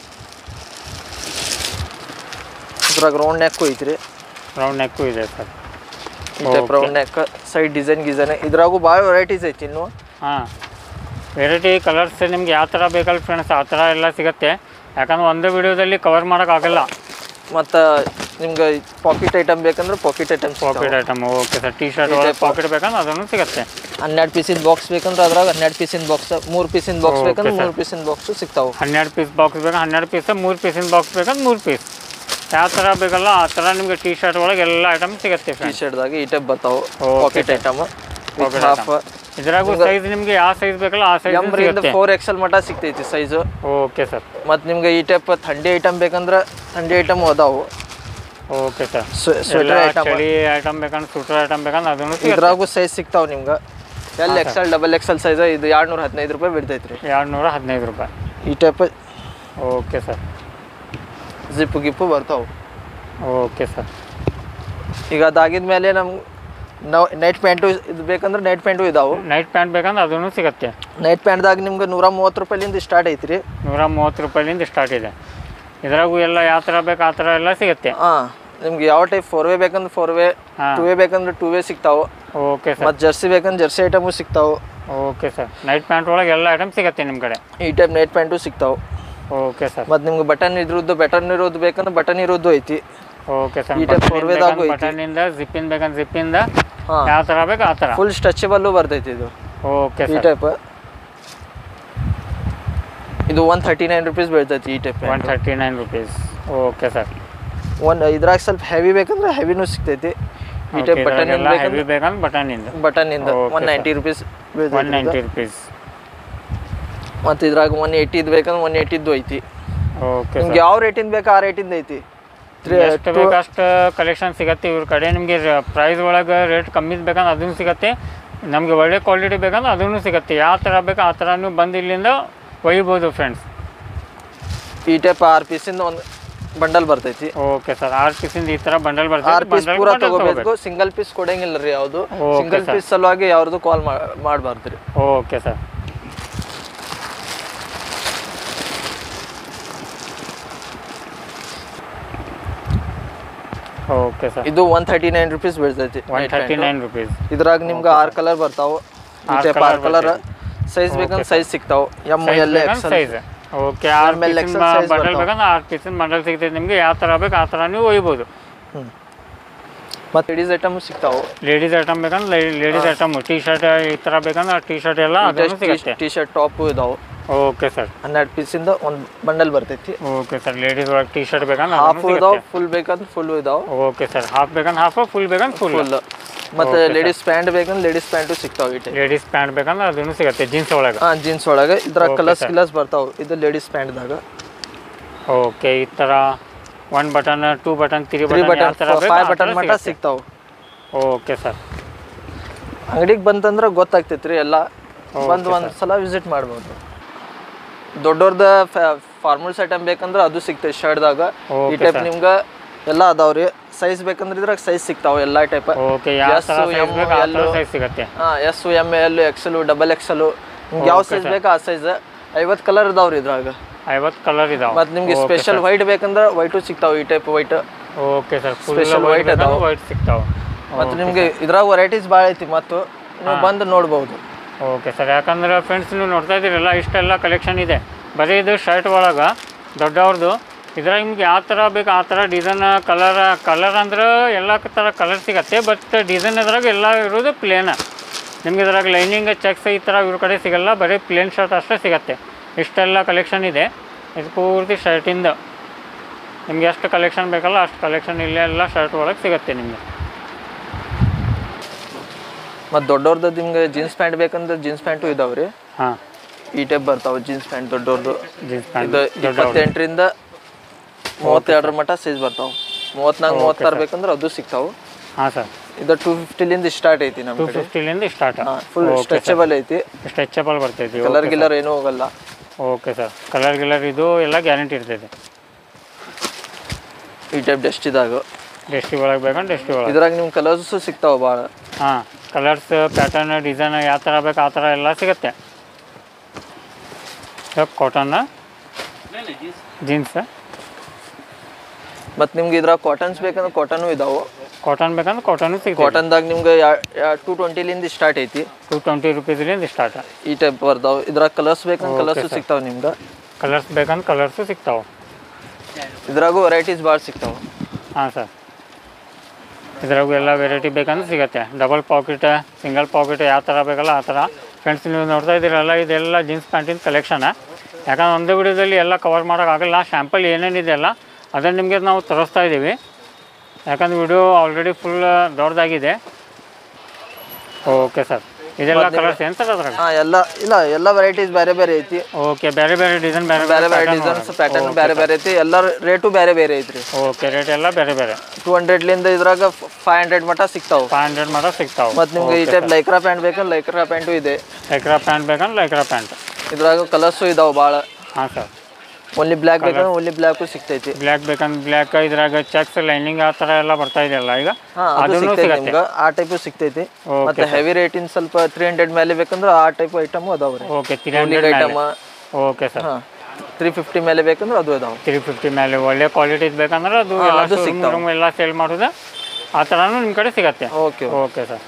ಇದ್ರಾಗ ರೌಂಡ್ ನೆಕ್ ಐತ್ರಿ ರೌಂಡ್ ನೆಕ್ಕು ಇದೆ ಸರ್ ಈ type round neck side design ಗಿಸೈನ್ ಇದ್ರಾಗೂ ಭಾಳ ವೆರೈಟೀಸ್ ಐತಿ ಇನ್ನು ಹಾಂ ವೆರೈಟಿ ಕಲರ್ಸ್ ನಿಮ್ಗೆ ಯಾವ ಥರ ಬೇಕಲ್ಲ ಫ್ರೆಂಡ್ಸ್ ಆ ಥರ ಎಲ್ಲ ಸಿಗುತ್ತೆ ಯಾಕಂದ್ರೆ ಒಂದೇ ವಿಡಿಯೋದಲ್ಲಿ ಕವರ್ ಮಾಡೋಕ್ಕಾಗಲ್ಲ ಮತ್ತು ನಿಮ್ಗೆ ಪಾಕೆಟ್ ಐಟಮ್ ಬೇಕಂದ್ರೆ pocket items pocket item okay sir T shirt ಒಳಗೆ ಪಾಕೆಟ್ ಬೇಕಂದ್ರೆ ಅದನ್ನು ಸಿಗುತ್ತೆ ಹನ್ನೆರಡು ಪೀಸಿನ ಬಾಕ್ಸ್ ಬೇಕಂದ್ರೆ ಅದ್ರಾಗ ಹನ್ನೆರಡು ಪೀಸಿನ ಬಾಕ್ಸ್ ಮೂರು ಪೀಸಿನ ಬಾಕ್ಸ್ Okay, ಬೇಕಂದ್ರೆ sir. ಮೂರು ಪೀಸಿನ ಬಾಕ್ಸು ಸಿಗ್ತಾವೆ ಹನ್ನೆರಡು ಪೀಸ್ ಬಾಕ್ಸ್ ಬೇಕು ಹನ್ನೆರಡು ಪೀಸ್ ಮೂರು ಪೀಸಿನ ಬಾಕ್ಸ್ ಬೇಕಂದ್ರೆ ಮೂರು ಪೀಸ್ ಯಾವ ಥರ ಬೇಕಲ್ಲ ಆ ಥರ ನಿಮಗೆ ಟಿ ಶರ್ಟ್ ಒಳಗೆ ಎಲ್ಲ ಐಟಮ್ ಸಿಗುತ್ತೆ ಟಿ ಫ್ರೆಂಡ್ಸ್ ಶರ್ಟ್ದಾಗ ಈ ಟೈಪ್ ಬರ್ತಾವೆ Okay, pocket item Pocket half ಇದ್ರಾಗೂ ಸೈಜ್ ನಿಮಗೆ ಯಾವ ಸೈಜ್ ಬೇಕಲ್ಲ ಆ ಸೈಜ್ ಎಂಬರಿಂದ ಸಿಗುತ್ತೆ ಫೋರ್ ಎಕ್ಸೆಲ್ ಮಟ ಸಿಗ್ತೈತಿ ಸೈಜು ಓಕೆ ಸರ್ ಮತ್ತು ನಿಮ್ಗೆ ಈ ಟೈಪ್ ಥಂಡಿ ಐಟಮ್ ಬೇಕಂದ್ರೆ ಥಂಡಿ ಐಟಮ್ ಅದಾವು ಓಕೆ ಸರ್ ಸ್ವೆಟರ್ ಐಟಮ್ ಚಳಿ ಐಟಮ್ ಬೇಕಂದ್ರೆ ಸೂಟರ್ ಐಟಮ್ ಬೇಕಂದ್ರೆ ಅದನ್ನು ಸಿಗುತ್ತೆ ಇದ್ರಾಗೂ ಸೈಜ್ ಸಿಗ್ತಾವೆ ನಿಮ್ಗೆ L XL double XL size ಇದು ಎರಡು ನೂರ ಹದಿನೈದು ರೂಪಾಯಿ ಬಿಡ್ತೈತ್ರಿ ಎರಡು ನೂರ ಹದಿನೈದು ರೂಪಾಯಿ ಈ ಟೈಪ್ ಓಕೆ ಸರ್ ಜಿಪ್ಪು ಗಿಪ್ಪು ಬರ್ತಾವೆ ಓಕೆ ಸರ್ ಈಗ ಅದಾಗಿದ ಮೇಲೆ ನಮ್ಗೆ ನಾವು ನೈಟ್ ಪ್ಯಾಂಟು ಇದು ಬೇಕಂದ್ರೆ ನೈಟ್ ಪ್ಯಾಂಟು ಇದಾವೆ ನೈಟ್ ಪ್ಯಾಂಟ್ ಬೇಕಂದ್ರೆ ಅದನ್ನು ಸಿಗುತ್ತೆ ನೈಟ್ ಪ್ಯಾಂಟ್ದಾಗ ನಿಮ್ಗೆ ನೂರ ಮೂವತ್ತು ರೂಪಾಯಿಲಿಂದ ಸ್ಟಾರ್ಟ್ ಐತ್ರಿ ನೂರ ಮೂವತ್ತು ರೂಪಾಯಿಲಿಂದ ಸ್ಟಾರ್ಟ್ ಇದೆ ಇದ್ರಾಗೂ ಎಲ್ಲ ಯಾವ ಥರ ಬೇಕು ಆ ಥರ ಎಲ್ಲ ಸಿಗುತ್ತೆ ಹಾಂ ನಿಮ್ಗೆ ಯಾವ ಟೈಪ್ ಫೋರ್ ವೇ ಬೇಕಂದ್ರೆ ಫೋರ್ ವೇ ಹಾಂ ಟೂ ವೇ ಬೇಕಂದ್ರೆ ಟೂ ವೇ ಸಿಗ್ತಾವೆ ಓಕೆ ಸರ್ ಮತ್ತು ಜರ್ಸಿ ಬೇಕಂದ್ರೆ ಜರ್ಸಿ ಐಟಮು ಸಿಗ್ತಾವೆ ಓಕೆ ಸರ್ ನೈಟ್ ಪ್ಯಾಂಟ್ ಒಳಗೆ ಎಲ್ಲ ಐಟಮ್ ಸಿಗುತ್ತೆ ನಿಮ್ಮ ಕಡೆ ಈ ಟೈಪ್ ನೈಟ್ ಪ್ಯಾಂಟು ಸಿಗ್ತಾವೆ ಓಕೆ ಸರ್ ಮತ್ತು ನಿಮ್ಗೆ ಬಟನ್ ಇದ್ರದ್ದು ಬಟನ್ ಇರೋದು ಬೇಕಂದ್ರೆ ಬಟನ್ ಇರೋದು ಐತಿ ಓಕೆ ಸರ್ ಈ type four-way-ದಾಗೂ ಐತಿ. ಬಟನಿಂದ ಜಿಪ್ಪಿಂದ ಬೇಕಂದ್ರೆ ಜಿಪ್ಪಿಂದ ಹಾಂ ಯಾವ ಥರ ಬೇಕು ಆ ಥರ ಫುಲ್ ಸ್ಟ್ರೆಚಬಲ್ಲು ಬರ್ತೈತಿ ಇದು ಓಕೆ ಈ ಸರ್ ಟೈಪ್ ಇದು ಒನ್ ಥರ್ಟಿ ನೈನ್ ರುಪೀಸ್ ಬೀಳ್ತೈತಿ ಈ type one thirty nine rupees okay sir ಒಂದು ಇದ್ರಾಗ ಸ್ವಲ್ಪ ಹೆವಿ ಬೇಕಂದ್ರೆ ಹೆವಿನೂ ಸಿಗ್ತೈತಿ ಈ ಟೈಪ್ ಬಟನ್ ಎಲ್ಲ ಹೆವಿ ಬೇಕಂದ್ರೆ ಬಟನಿಂದ ಬಟನ್ ಇಂದ Okay, one ninety rupees one ninety rupees ಮತ್ತು ಇದ್ರಾಗ ಒನ್ ಏಯ್ಟಿದ್ ಬೇಕಂದ್ರೆ ಒನ್ ಏಯ್ಟಿದ್ದು ಐತಿ ಓಕೆ ಸರ್ ನಿಮ್ಗೆ ಯಾವ ರೇಟಿಂದ ಬೇಕು ಆ ರೇಟಿಂದ ಐತಿ ತ್ರೀ ಎಷ್ಟು ಬೇಕು ಅಷ್ಟು ಕಲೆಕ್ಷನ್ ಸಿಗತ್ತೆ ಇವ್ರ ಕಡೆ ನಿಮಗೆ ಪ್ರೈಸ್ ಒಳಗೆ ರೇಟ್ ಕಮ್ಮಿ ಬೇಕಂದ್ರೆ ಅದನ್ನು ಸಿಗತ್ತೆ ನಮಗೆ ಒಳ್ಳೆ ಕ್ವಾಲಿಟಿ ಬೇಕಂದ್ರೆ ಅದನ್ನು ಸಿಗತ್ತೆ ಯಾವ ಥರ ಬೇಕು ಆ ಥರ ನೀವು ಬಂದು ಇಲ್ಲಿಂದ ಒಯ್ಬೋದು ಫ್ರೆಂಡ್ಸ್ ಈ ಟೈಪ್ ಆರ್ ಪೀಸಿಂದ ಒಂದು ಬಂಡಲ್ ಬರ್ತೈತಿ ಓಕೆ ಸರ್ ಆರು ಪೀಸಿಂದ ಈ ಥರ ಬಂಡಲ್ ಆರ್ ಬರ್ತದೆ ಪೀಸ್ ಬಂಡಲ್ ಪೂರಾ ಬಂಡಲ್ ತಗೋಬೇಕು ಸಿಂಗಲ್ ಪೀಸ್ ಕೊಡಂಗಿಲ್ಲ ರೀ ಯಾವುದು Okay, ಸಿಂಗಲ್ sir. ಪೀಸ್ ಸಲುವಾಗಿ ಯಾವ್ದು ಕಾಲ್ ಮಾಡಬಾರ್ದು ರೀ ಓಕೆ ಸರ್ ಓಕೆ ಸರ್ ಇದು ಒನ್ ಥರ್ಟಿ ನೈನ್ ರುಪೀಸ್ ಬೀಳ್ತೈತಿ ಒನ್ ಥರ್ಟಿ ನೈನ್ ರುಪೀಸ್ ಇದ್ರಾಗ ನಿಮ್ಗೆ ಆರ್ ಕಲರ್ ಬರ್ತಾವ ಈ ಆರ್ ಟೈಪ್ colour ಆರ್ ಕಲರ್ ಸೈಜ್ ಬೇಕಂದ್ರೆ ಸೈಜ್ ಸಿಗ್ತಾವ M L XL size okay ಆರು ಆಮೇಲೆ ಪೀಸಿನ XL size ಬಂಡಲ್ ಬರ್ತಾವೆ. ಬೇಕಂದ್ರೆ ಆರು ಪೀಸಿನ ಬಂಡಲ್ ಸಿಗ್ತೈತೆ ನಿಮಗೆ ಯಾವ ಥರ ಬೇಕು ಆ ಥರ ನೀವು ಒಯ್ಬೋದು ಮತ್ತು ಲೇಡೀಸ್ ಐಟಮ್ ಸಿಗ್ತಾವ ಲೇಡೀಸ್ ಐಟಮ್ ಬೇಕಂದ್ರೆ ಲೇಡೀಸ್ ಐಟಮ್ ಟಿ ಶರ್ಟ್ ಈ ಥರ ಬೇಕಂದ್ರೆ ಟಿ ಶರ್ಟ್ ಎಲ್ಲ ಅದನ್ನು ಸಿಗುತ್ತೆ ಟಿ ಶರ್ಟ್ ಟಾಪ್ ಇದಾವ ಓಕೆ ಸರ್ ಹನ್ನೆರಡು ಪೀಸಿಂದ ಒಂದು ಬಂಡಲ್ ಬರ್ತೈತಿ ಓಕೆ ಸರ್ ಲೇಡೀಸ್ ಒಳಗೆ ಟಿ ಶರ್ಟ್ ಬೇಕಂದ್ರೆ ಹಾಫ್ ಇದಾವೆ ಫುಲ್ ಬೇಕಂದ್ರೆ ಫುಲ್ ಇದಾವೆ ಓಕೆ ಸರ್ ಹಾಫ್ ಬೇಕಂದ್ರೆ ಹಾಫ್ ಫುಲ್ ಬೇಕಂದ್ರೆ ಫುಲ್ ಫುಲ್ ಮತ್ತೆ ಲೇಡೀಸ್ ಪ್ಯಾಂಟ್ ಬೇಕಂದ್ರೆ ಲೇಡೀಸ್ ಪ್ಯಾಂಟು ಸಿಗ್ತಾವೆ ಇಟ್ಟೆ ಲೇಡೀಸ್ ಪ್ಯಾಂಟ್ ಬೇಕಂದ್ರೆ ಅದನ್ನು ಸಿಗುತ್ತೆ ಜೀನ್ಸ್ ಒಳಗೆ ಹಾಂ ಜೀನ್ಸ್ ಒಳಗೆ ಇದ್ರ ಕಲರ್ಸ್ ಗಿಲರ್ಸ್ ಬರ್ತಾವೆ ಇದು ಲೇಡೀಸ್ ಪ್ಯಾಂಟ್ದಾಗ ಓಕೆ ಈ ಥರ one button two button three three button ಯಾವ ಬಟನ್ ಥರ ಬೇಕು ಫೈವ್ ಆ ಬಟನ್ ಥರ ಮಟ್ಟ ಸಿಗುತ್ತೆ. ಸಿಗ್ತಾವೆ ಓಕೆ ಸರ್ ಅಂಗಡಿಗೆ ಬಂತಂದ್ರೆ ಗೊತ್ತಾಗ್ತೈತ್ರಿ ಎಲ್ಲ ಬಂದು ಒಂದು ಸಲ ವಿಸಿಟ್ ಮಾಡ್ಬೋದು ದೊಡ್ಡವ್ರದ ಫಾರ್ಮಲ್ಸ್ ಐಟಮ್ ಬೇಕಂದ್ರೆ ಅದು ಸಿಗ್ತೈತೆ ಶರ್ಟ್ದಾಗ ಈ Okay, ಟೈಪ್ ನಿಮ್ಗೆ ಎಲ್ಲ ಅದಾವ್ರಿ ಸೈಜ್ ಬೇಕಂದ್ರೆ ಇದ್ರಾಗ ಸೈಜ್ ಸಿಗ್ತಾವೆ ಎಲ್ಲ ಟೈಪ್ ಓಕೆ ಯಾವ Yes, ಥರ ಸೈಜ್ M, ಬೇಕು ಆ ಥರ L. ಸೈಜ್ ಸಿಗುತ್ತೆ ಹಾಂ S M L XL double XL ನಿಮ್ಗೆ ಯಾವ ಸೈಜ್ ಬೇಕು ಆ ಸೈಜ್ ಐವತ್ತು ಕಲರ್ ಇದಾವ್ರಿ ಇದ್ರಾಗ ಐವತ್ತು ಕಲರ್ ಇದಾವೆ ಮತ್ತು ನಿಮ್ಗೆ ಸ್ಪೆಷಲ್ ವೈಟ್ ಬೇಕಂದ್ರೆ ವೈಟು ಸಿಗ್ತಾವೆ ಈ type white okay sir full Special white white ಅದಾವ. ವೈಟ್ ಸಿಗ್ತಾವೆ ಮತ್ತು ನಿಮ್ಗೆ ಇದ್ರಾಗ ವೆರೈಟೀಸ್ ಭಾಳ ಐತಿ ಮತ್ತು ನೀವು ಬಂದು ನೋಡ್ಬೋದು ಓಕೆ ಸರ್ ಯಾಕಂದ್ರೆ ಫ್ರೆಂಡ್ಸ್ ನೀವು ನೋಡ್ತಾ ಇದ್ದೀರಲ್ಲ ಇಷ್ಟೆಲ್ಲ ಕಲೆಕ್ಷನ್ ಇದೆ ಬರೀ ಇದು ಶರ್ಟ್ ಒಳಗೆ ದೊಡ್ಡವ್ರದ್ದು ಇದ್ರಾಗ ನಿಮ್ಗೆ ಯಾವ ಥರ ಬೇಕು ಆ ಥರ ಡಿಸೈನ್ ಕಲರ್ ಕಲರ್ ಅಂದ್ರೆ ಎಲ್ಲ ಥರ ಕಲರ್ ಸಿಗತ್ತೆ ಬಟ್ ಡಿಸೈನ್ ಇದ್ರಾಗ ಎಲ್ಲ ಇರೋದು ಪ್ಲೇನ ನಿಮ್ಗೆ ಇದ್ರಾಗ ಲೈನಿಂಗ್ ಚೆಕ್ಸ್ ಈ ಥರ ಇವ್ರ ಕಡೆ ಸಿಗಲ್ಲ ಬರೀ ಪ್ಲೇನ್ ಶರ್ಟ್ ಅಷ್ಟೇ ಸಿಗತ್ತೆ ಇಷ್ಟೆಲ್ಲ ಕಲೆಕ್ಷನ್ ಇದೆ ಇದು ಪೂರ್ತಿ ಶರ್ಟಿಂದ ನಿಮ್ಗೆ ಎಷ್ಟು ಕಲೆಕ್ಷನ್ ಬೇಕಲ್ಲ ಅಷ್ಟು ಕಲೆಕ್ಷನ್ ಇಲ್ಲೇ ಎಲ್ಲ ಶರ್ಟ್ ಒಳಗೆ ಸಿಗುತ್ತೆ ನಿಮಗೆ ಮತ್ತು ದೊಡ್ಡವ್ರದ್ದು ನಿಮ್ಗೆ ಜೀನ್ಸ್ ಪ್ಯಾಂಟ್ ಬೇಕಂದ್ರೆ ಜೀನ್ಸ್ ಪ್ಯಾಂಟು ಇದಾವ್ರಿ ಹಾಂ ಈ ಟೈಪ್ ಬರ್ತಾವೆ ಜೀನ್ಸ್ ಪ್ಯಾಂಟ್ ದೊಡ್ಡವ್ರದ್ದು ಜೀನ್ಸ್ ಪ್ಯಾಂಟ್ ಇದು ಇಪ್ಪತ್ತೆಂಟರಿಂದ ಮೂವತ್ತೆರಡರ ಮಟ್ಟ ಸೈಜ್ ಬರ್ತಾವೆ ಮೂವತ್ನಾಲ್ಕು ಮೂವತ್ತಾರು ಬೇಕಂದ್ರೆ ಅದು ಸಿಗ್ತಾವೆ ಹಾಂ ಸರ್ ಇದು ಟೂ ಫಿಫ್ಟಿಲಿಂದ ಸ್ಟಾರ್ಟ್ ಐತಿ ನಮ್ಮ ಟೂ ಕಡೆ ಫಿಫ್ಟಿಲಿಂದ ಸ್ಟಾರ್ಟ್ ಫುಲ್ ಸ್ಟ್ರೆಚಬಲ್ ಐತಿ ಸ್ಟ್ರೆಚಬಲ್ ಬರ್ತೈತಿ ಕಲರ್ ಗಿಲ್ಲರ್ ಏನೂ ಹೋಗಲ್ಲ ಓಕೆ ಸರ್ ಕಲರ್ ಗಿಲರ್ ಇದು ಎಲ್ಲ ಗ್ಯಾರಂಟಿ ಇರ್ತೈತೆ ಈ ಟೈಪ್ ಡಸ್ಟ್ ಇದಾಗ ಡೆಸ್ಟಿ ಒಳಗೆ ಬೇಕಂದ್ರೆ ಡೆಸ್ಟಿ ಒಳಗೆ ಇದ್ರಾಗ ನಿಮ್ಗೆ ಕಲರ್ಸು ಸಿಗ್ತಾವೆ ಭಾಳ ಹಾಂ ಕಲರ್ಸ್ ಪ್ಯಾಟರ್ನ್ ಡಿಸೈನ್ ಯಾವ ಥರ ಬೇಕು ಆ ಥರ ಎಲ್ಲ ಸಿಗುತ್ತೆ ಕಾಟನ್ನ ಜೀನ್ಸ್ ಮತ್ತು ನಿಮ್ಗೆ ಇದ್ರಾಗ ಕಾಟನ್ಸ್ ಬೇಕಂದ್ರೆ ಕಾಟನು ಇದಾವೆ ಕಾಟನ್ ಬೇಕಂದ್ರೆ ಕಾಟನ್ನು ಸಿಗುತ್ತೆ ಕಾಟನ್ದಾಗ ನಿಮ್ಗೆ ಟೂ ಟ್ವೆಂಟಿಲಿಂದ ಸ್ಟಾರ್ಟ್ ಐತಿ ಟೂ ಟ್ವೆಂಟಿ ರುಪೀಸ್ಲಿಂದ ಸ್ಟಾರ್ಟ್ ಈ ಟೈಪ್ ಬರ್ತಾವೆ ಇದ್ರಾಗ ಕಲರ್ಸ್ ಬೇಕಂದ್ರೆ ಕಲರ್ಸು ಸಿಗ್ತಾವೆ ನಿಮ್ಗೆ ಕಲರ್ಸ್ ಬೇಕಂದ್ರೆ ಕಲರ್ಸು ಸಿಗ್ತಾವೆ ಇದ್ರಾಗೂ ವೆರೈಟೀಸ್ ಭಾಳ ಸಿಗ್ತಾವೆ ಹಾಂ ಸರ್ ಇದ್ರಾಗೂ ಎಲ್ಲ ವೆರೈಟಿ ಬೇಕಂದ್ರೆ ಸಿಗುತ್ತೆ ಡಬಲ್ ಪಾಕೆಟ್ ಸಿಂಗಲ್ ಪಾಕೆಟ್ ಯಾವ ಥರ ಬೇಕಲ್ಲ ಆ ಥರ ಫ್ರೆಂಡ್ಸ್ ನೀವು ನೋಡ್ತಾ ಇದ್ದೀರಲ್ಲ ಇದೆಲ್ಲ ಜೀನ್ಸ್ ಪ್ಯಾಂಟಿನ ಕಲೆಕ್ಷನ್ ಯಾಕಂದ್ರೆ ಒಂದೇ ವಿಡಿಯೋದಲ್ಲಿ ಎಲ್ಲ ಕವರ್ ಮಾಡೋಕ್ಕಾಗಲ್ಲ ಶಾಂಪಲ್ ಏನೇನಿದೆ ಅಲ್ಲ ಅದನ್ನು ನಿಮಗೆ ನಾವು ತೋರಿಸ್ತಾ ಇದ್ದೀವಿ ಯಾಕಂದ್ರೆ ವಿಡಿಯೋ ಆಲ್ರೆಡಿ ಫುಲ್ ದೊಡ್ಡದಾಗಿದೆ ಓಕೆ ಸರ್ ಇದೆಲ್ಲ ಕಲರ್ಸ್ ಏನು ಸರ್ ಅದ್ರಾಗ ಹಾಂ ಎಲ್ಲ ಇಲ್ಲ ಎಲ್ಲ ವೆರೈಟೀಸ್ ಬೇರೆ ಬೇರೆ ಐತಿ ಓಕೆ ಬೇರೆ ಬೇರೆ ಡಿಸೈನ್ ಬೇರೆ ಬೇರೆ ಬೇರೆ ಡಿಸೈನ್ಸ್ ಪ್ಯಾಟರ್ನ್ ಬೇರೆ ಬೇರೆ ಐತಿ ಎಲ್ಲ ರೇಟು ಬೇರೆ ಬೇರೆ ಐತ್ರಿ ಓಕೆ ರೇಟ್ ಎಲ್ಲ ಬೇರೆ ಬೇರೆ ಟೂ ಹಂಡ್ರೆಡ್ಲಿಂದ ಇದ್ರಾಗ ಫೈವ್ ಹಂಡ್ರೆಡ್ ಮಟ್ಟ ಸಿಗ್ತಾವೆ ಫೈವ್ ಹಂಡ್ರೆಡ್ ಮಾತ್ರ ಸಿಗ್ತಾವೆ ಮತ್ತು ನಿಮ್ಗೆ ಈ ಟೈಪ್ ಲೈಕ್ರಾ ಪ್ಯಾಂಟ್ ಬೇಕಂದ್ರೆ ಲೈಕ್ರಾ ಪ್ಯಾಂಟು ಇದೆ ಲೈಕ್ರಾ ಪ್ಯಾಂಟ್ ಬೇಕಂದ್ರೆ ಲೈಕ್ರಾ ಪ್ಯಾಂಟ್ ಇದ್ರಾಗ ಕಲರ್ಸು ಇದಾವೆ ಭಾಳ ಹಾಂ ಸರ್ ಓನ್ಲಿ ಬ್ಲ್ಯಾಕ್ ಬೇಕಂದ್ರೆ ಓನ್ಲಿ ಬ್ಲ್ಯಾಕು ಸಿಗ್ತೈತಿ ಬ್ಲ್ಯಾಕ್ ಬೇಕಂದ್ರೆ ಬ್ಲ್ಯಾಕ್ ಇದ್ರಾಗ ಚೆಕ್ಸ್ ಲೈನಿಂಗ್ ಆ ಥರ ಎಲ್ಲ ಬರ್ತಾ ಇದೆಯಲ್ಲ ಈಗ ಹಾಂ ಅದು ಅದನ್ನು ಸಿಗ್ತೈತಿ ಸಿಗತ್ತೆ ನಿಮ್ಗೆ ಆ ಟೈಪು ಸಿಗ್ತೈತಿ ಓಕೆ ಮತ್ತೆ ಹೆವಿ ರೇಟಿನ ಸ್ವಲ್ಪ ತ್ರೀ ಹಂಡ್ರೆಡ್ ಮೇಲೆ ಬೇಕಂದ್ರೆ ಆ ಟೈಪ್ ಐಟಮು ಅದಾವೆ ರೀ okay three cooling hundred item okay sir ಹಾಂ ತ್ರೀ ಫಿಫ್ಟಿ ಮೇಲೆ ಬೇಕಂದ್ರೆ ಅದು ಅದಾವೆ ತ್ರೀ ಫಿಫ್ಟಿ ಮೇಲೆ ಒಳ್ಳೆ ಕ್ವಾಲಿಟಿ ಬೇಕಂದ್ರೆ ಅದು ಎಲ್ಲ ಅದು showroom room ಎಲ್ಲ ಸೇಲ್ ಮಾಡೋದು ಆ ಥರನೂ ನಿಮ್ಮ ಕಡೆ ಸಿಗತ್ತೆ ಓಕೆ ಓಕೆ ಸರ್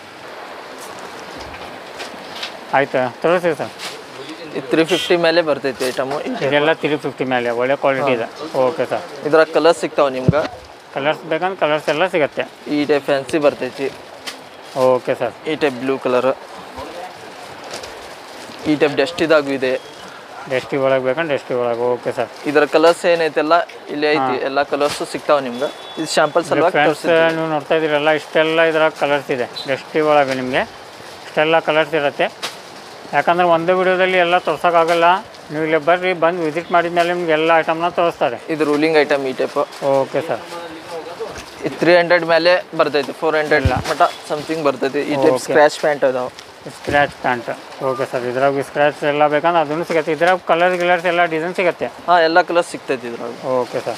ಆಯ್ತಾ ತೋರಿಸಿ ಸರ್ ಇದು ತ್ರೀ ಫಿಫ್ಟಿ ಮೇಲೆ ಬರ್ತೈತಿ ಐಟಮು ಇದೆಲ್ಲ ತ್ರೀ ಫಿಫ್ಟಿ ಮೇಲೆ ಒಳ್ಳೆ ಕ್ವಾಲಿಟಿ ಇದೆ ಓಕೆ ಸರ್ ಇದ್ರಾಗ ಕಲರ್ಸ್ ಸಿಗ್ತಾವೆ ನಿಮ್ಗೆ ಕಲರ್ಸ್ ಬೇಕಂದ್ರೆ ಕಲರ್ಸ್ ಎಲ್ಲ ಸಿಗತ್ತೆ ಈ ಟೈಪ್ ಫ್ಯಾನ್ಸಿ ಬರ್ತೈತಿ ಓಕೆ ಸರ್ ಈ ಟೈಪ್ ಬ್ಲೂ ಕಲರ್ ಈ ಟೈಪ್ ಡಸ್ಟಿದಾಗೂ ಇದೆ ಡೆಸ್ಟಿ ಒಳಗೆ ಬೇಕಂದ್ರೆ ಡೆಸ್ಟಿ ಒಳಗೆ ಓಕೆ ಸರ್ ಇದರ ಕಲರ್ಸ್ ಏನೈತೆಲ್ಲ ಇಲ್ಲಿ ಐತಿ ಎಲ್ಲ ಕಲರ್ಸು ಸಿಗ್ತಾವೆ ನಿಮ್ಗೆ ಇದು ಶಾಂಪಲ್ ಸಲುವಾಗಿ ಫ್ರೆಂಡ್ಸ್ ತೋರಿಸಿದ್ವಿ ನೀವು ನೋಡ್ತಾ ಇದ್ದೀರಲ್ಲ ಇಷ್ಟೆಲ್ಲ ಇದ್ರಾಗ ಕಲರ್ಸ್ ಇದೆ ಡೆಸ್ಟಿ ಒಳಗೆ ನಿಮಗೆ ಇಷ್ಟೆಲ್ಲ ಕಲರ್ಸ್ ಇರುತ್ತೆ ಯಾಕಂದ್ರೆ ಒಂದೇ ವಿಡಿಯೋದಲ್ಲಿ ಎಲ್ಲ ತೋರ್ಸೋಕ್ಕಾಗಲ್ಲ ನೀವು ಇಲ್ಲಿ ಬರ್ರಿ ಬಂದು ವಿಸಿಟ್ ಮಾಡಿದ ಮೇಲೆ ನಿಮ್ಗೆ ಎಲ್ಲ ಐಟಮ್ನ ತೋರಿಸ್ತಾರೆ ಇದು ರೂಲಿಂಗ್ ಐಟಮ್ ಈ ಟೈಪ್ ಓಕೆ ಸರ್ ಇದು ತ್ರೀ ಹಂಡ್ರೆಡ್ ಮೇಲೆ ಬರ್ತೈತಿ ಫೋರ್ ಹಂಡ್ರೆಡ್ ಮಟ ಸಮಥಿಂಗ್ ಬರ್ತೈತಿ ಈ ಟೈಪ್ ಸ್ಕ್ರ್ಯಾಚ್ ಪ್ಯಾಂಟ್ ಅದಾವೆ ಸ್ಕ್ರ್ಯಾಚ್ ಪ್ಯಾಂಟ್ ಓಕೆ ಸರ್ ಇದ್ರಾಗ ಸ್ಕ್ರ್ಯಾಚ್ ಎಲ್ಲ ಬೇಕಂದ್ರೆ ಅದನ್ನು ಸಿಗುತ್ತೆ ಇದ್ರಾಗ ಕಲರ್ ಗಿಲರ್ಸ್ ಎಲ್ಲ ಡಿಸೈನ್ ಸಿಗುತ್ತೆ ಹಾಂ ಎಲ್ಲ ಕಲರ್ಸ್ ಸಿಗ್ತೈತಿ ಇದ್ರಾಗ ಓಕೆ ಸರ್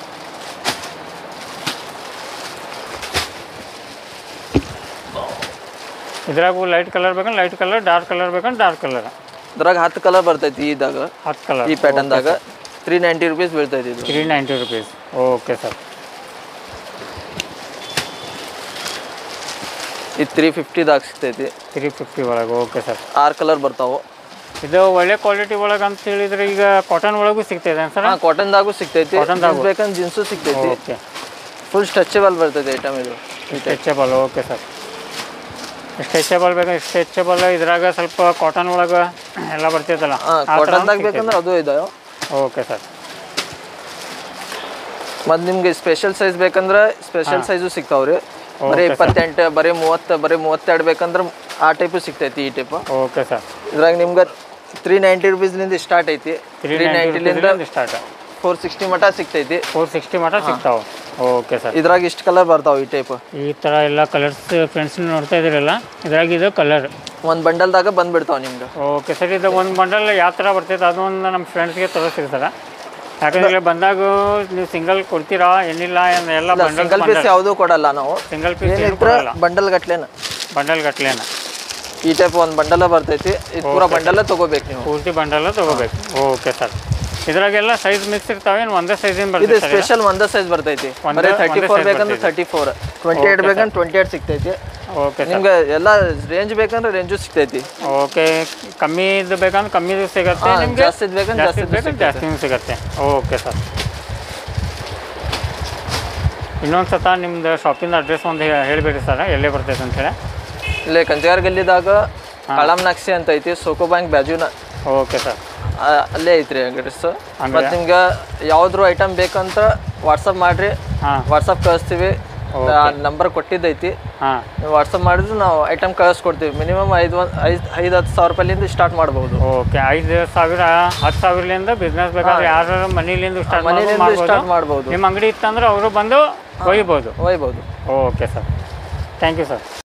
ಇದ್ರಾಗ ಲೈಟ್ ಕಲರ್ ಬೇಕಂದ್ರೆ ಲೈಟ್ ಕಲರ್ ಡಾರ್ಕ್ ಕಲರ್ ಬೇಕಂದ್ರೆ ಡಾರ್ಕ್ ಕಲರ್ ಇದ್ರಾಗ ಹತ್ತು ಕಲರ್ ಬರ್ತೈತಿ ಇದಾಗ ಹತ್ತು ಕಲರ್ ಈ ಪ್ಯಾಟರ್ನ್ದಾಗ ತ್ರೀ ನೈಂಟಿ ರುಪೀಸ್ ಬೀಳ್ತೈತಿ ಇದು three ninety rupees okay sir ಇದು ತ್ರೀ ಫಿಫ್ಟಿದಾಗ ಸಿಗ್ತೈತಿ ತ್ರೀ ಫಿಫ್ಟಿ ಒಳಗೆ ಓಕೆ ಸರ್ ಆರು ಕಲರ್ ಬರ್ತಾವೆ ಇದು ಒಳ್ಳೆ ಕ್ವಾಲಿಟಿ ಒಳಗೆ ಅಂತ ಹೇಳಿದ್ರೆ ಈಗ ಕಾಟನ್ ಒಳಗೂ ಸಿಗ್ತೈತೆ ಸರ್ ಹಾಂ ಕಾಟನ್ದಾಗೂ ಸಿಗ್ತೈತಿ Cottonದಾಗೂ? ಜೀನ್ಸ್ ಬೇಕಂದ್ರೆ ಜೀನ್ಸು ಸಿಗ್ತೈತಿ ಓಕೆ ಫುಲ್ ಸ್ಟ್ರೆಚಬಲ್ ಬರ್ತೈತಿ ಐಟಮ್ ಇದು ಸ್ಟ್ರೆಚಬಲ್ ಓಕೆ ಸರ್ ಸ್ಟ್ರೆಚಬಲ್ ಬೇಕು ಸ್ಟ್ರೆಚಬಲ್ ಇದ್ರಾಗ ಸ್ವಲ್ಪ ಕಾಟನ್ ಒಳಗೆ ಎಲ್ಲ ಬರ್ತೈತಲ್ಲ ಹಾಂ ಕಾಟನ್ದಾಗ ಬೇಕಂದ್ರೆ ಅದು ಇದಾವೆ ಓಕೆ ಸರ್ ಮತ್ತು ನಿಮ್ಗೆ ಸ್ಪೆಷಲ್ ಸೈಜ್ ಬೇಕಂದ್ರೆ ಸ್ಪೆಷಲ್ ಸೈಜು ಸಿಗ್ತಾವ್ರಿ ಬರೀ ಇಪ್ಪತ್ತೆಂಟು ಬರೀ ಮೂವತ್ತು ಬರೀ ಮೂವತ್ತೆರಡು ಬೇಕಂದ್ರೆ ಆ ಟೈಪು ಸಿಗ್ತೈತಿ ಈ ಟೈಪು ಓಕೆ ಸರ್ ಇದ್ರಾಗ ನಿಮ್ಗೆ ತ್ರೀ ನೈಂಟಿ ರುಪೀಸ್ಲಿಂದ ಸ್ಟಾರ್ಟ್ ಐತಿ ತ್ರೀ ತ್ರೀ ನೈಂಟಿಲಿಂದ ನೈಂಟಿ ಸ್ಟಾರ್ಟ್ ಫೋರ್ ಸಿಕ್ಸ್ಟಿ ಮಟ ಸಿಗ್ತೈತಿ ಫೋರ್ ಸಿಕ್ಸ್ಟಿ ಮಟ ಸಿಗ್ತಾವೆ ಓಕೆ ಸರ್ ಇದ್ರಾಗ ಇಷ್ಟು ಕಲರ್ ಬರ್ತಾವೆ ಈ ಟೈಪ್ ಈ ಥರ ಎಲ್ಲ ಕಲರ್ಸ್ ಫ್ರೆಂಡ್ಸ್ ನೋಡ್ತಾ ಇದ್ದೀರಲ್ಲ ಇದ್ರಾಗ ಇದು ಕಲರ್ ಒಂದು ಬಂಡಲ್ದಾಗ ಬಂದ್ಬಿಡ್ತಾವೆ ನಿಮ್ಗೆ ಓಕೆ ಸರ್ ಇದು ಒಂದು ಬಂಡಲ್ ಯಾವ ಥರ ಬರ್ತೈತೆ ಅದೊಂದು ನಮ್ಮ ಫ್ರೆಂಡ್ಸ್ಗೆ ತೋರಿಸಿರ್ತಾರೆ ಯಾಕಂದ್ರೆ ಇಲ್ಲಿ ಬಂದಾಗ ನೀವು ಸಿಂಗಲ್ ಕೊಡ್ತೀರಾ ಏನಿಲ್ಲ ಏನ್ ಎಲ್ಲ ಬಂಡಲ್ ಸಿಂಗಲ್ ಪೀಸ್ ಯಾವುದೂ ಕೊಡಲ್ಲ ನಾವು ಸಿಂಗಲ್ ಪೀಸ್ ಏನು ಏನಿದ್ರೆ ಕೊಡಲ್ಲ ಬಂಡಲ್ ಗಟ್ಲೆನ ಬಂಡಲ್ ಗಟ್ಲೆನ ಈ ಟೈಪ್ ಒಂದು ಬಂಡಲ ಬರ್ತೈತಿ ಇದು ಪೂರ ಬಂಡಲ ತಗೋಬೇಕು ನೀವು ಪೂರ್ತಿ ಬಂಡಲ್ ತಗೋಬೇಕು ಓಕೆ ಸರ್ ಇದ್ರಾಗೆಲ್ಲ ಸೈಜ್ ಮಿಕ್ಸ್ ಇರ್ತಾವೆ ಏನು ಒಂದೇ ಸೈಜಿನ ಇದು ಬರ್ತೈತೆ ಸರ್ ಸ್ಪೆಷಲ್ ಒಂದೇ ಸೈಜ್ ಬರ್ತೈತಿ ಒಂದೇ- ಬರೀ ತರ್ಟಿ ಒಂದೇ ಫೋರ್ size ಬೇಕಂದ್ರೆ ತರ್ಟಿ ಫೋರ್ ಟ್ವೆಂಟಿ ಏಟ್ ಬೇಕಂದ್ರೆ ಟ್ವೆಂಟಿ ಏಟ್ ಸಿಗ್ತೈತಿ ಓಕೆ ಸರ್ ನಿಮ್ಗೆ ಎಲ್ಲ ರೇಂಜ್ ಬೇಕಂದ್ರೆ ರೇಂಜು ಸಿಗ್ತೈತಿ ಓಕೆ ಕಮ್ಮಿದು ಬೇಕಂದ್ರೆ ಕಮ್ಮಿದು ಸಿಗತ್ತೆ ಹಾ, ನಿಮಗೆ ಜಾಸ್ತಿದ್ ಬೇಕಂದ್ರೆ ಜಾಸ್ತಿ ಜಾಸ್ತಿದ್ ಬೇಕಂದ್ರೆ ಜಾಸ್ತಿನೂ ಸಿಗತ್ತೆ ಓಕೆ ಸರ್ ಇನ್ನೊಂದು ಸತ ನಿಮ್ದು ಶಾಪಿಂದ ಅಡ್ರೆಸ್ ಒಂದು ಹೇ- ಹೇಳಿಬಿಡಿ ಸರ್ ಎಲ್ಲಿ ಬರ್ತೈತೆ ಅಂತೇಳಿ ಇಲ್ಲೇ ಕಂಚಗಾರ್ ಗಲ್ಲಿದಾಗ ಕಳಂ ನಕ್ಷೆ ಅಂತ ಐತಿ ಸೋಕೋ ಬ್ಯಾಂಕ್ ಬಾಜುನ ಓಕೆ ಸರ್ ಆ, ಅಲ್ಲೇ ಐತ್ರಿ ಅಡ್ರೆಸ್ ಅಂಗಡಿ? ಮತ್ತು ನಿಮ್ಗೆ ಯಾವ್ದು ಐಟಮ್ ಬೇಕಂತ ವಾಟ್ಸಪ್ ಮಾಡ್ರಿ ಹಾಂ ವಾಟ್ಸಪ್ ಕಳಿಸ್ತೀವಿ ನಂಬರ್ ಕೊಟ್ಟಿದ್ದೈತಿ ಹಾಂ ನೀವು ವಾಟ್ಸಪ್ ಮಾಡಿದ್ರೆ ನಾವು ಐಟಮ್ ಕಳಿಸ್ಕೊಡ್ತೀವಿ ಮಿನಿಮಮ್ ಐದು ಒಂದು ಐದು ಐದು ಹತ್ತು ಸಾವಿರ ರೂಪಾಯಿಲಿಂದ ಸ್ಟಾರ್ಟ್ ಮಾಡ್ಬೋದು ಓಕೆ ಐದು ಸಾವಿರ ಹತ್ತು ಸಾವಿರಲಿಂದ ಬಿಸ್ನೆಸ್ ಬೇಕಾದ್ರೆ ಯಾರು ಮನೇಲಿಂದ ಸ್ಟಾರ್ಟ್ ಮನೆಯಿಂದ ಮಾಡ್ಬೋದು ಸ್ಟಾರ್ಟ್ ಮಾಡ್ಬೋದು ನಿಮ್ಮ ಅಂಗಡಿ ಇತ್ತಂದ್ರೆ ಅವರು ಬಂದು ಒಯ್ಬೋದು ಒಯ್ಬೋದು okay sir thank you sir